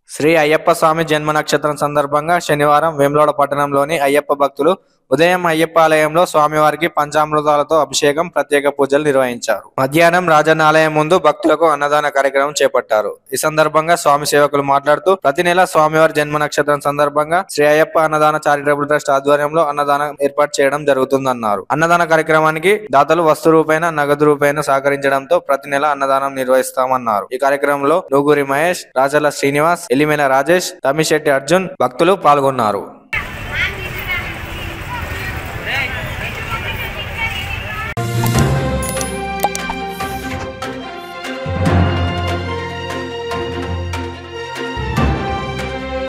శ్రీ అయ్యప్ప స్వామి జన్మ నక్షత్రం సందర్భంగా శనివారం వేములవాడ పట్టణంలోని అయ్యప్ప భక్తులు ఉదయం అయ్యప్ప ఆలయంలో స్వామివారికి పంచామృతాలతో అభిషేకం ప్రత్యేక పూజలు నిర్వహించారు మధ్యాహ్నం రాజన్న ఆలయం ముందు భక్తులకు అన్నదాన కార్యక్రమం చేపట్టారు ఈ సందర్భంగా స్వామి సేవకులు మాట్లాడుతూ ప్రతి నెల స్వామివారి జన్మ నక్షత్రం సందర్భంగా శ్రీ అయ్యప్ప అన్నదాన చారిటబుల్ ట్రస్ట్ ఆధ్వర్యంలో అన్నదానం ఏర్పాటు చేయడం జరుగుతుందన్నారు అన్నదాన కార్యక్రమానికి దాతలు వస్తు రూపైన నగదు రూపైన సహకరించడంతో ప్రతి నెల అన్నదానం నిర్వహిస్తామన్నారు ఈ కార్యక్రమంలో నూగూరి మహేష్ రాజల శ్రీనివాస్ ఎలిమేల రాజేష్ తమ్మిశెట్టి అర్జున్ భక్తులు పాల్గొన్నారు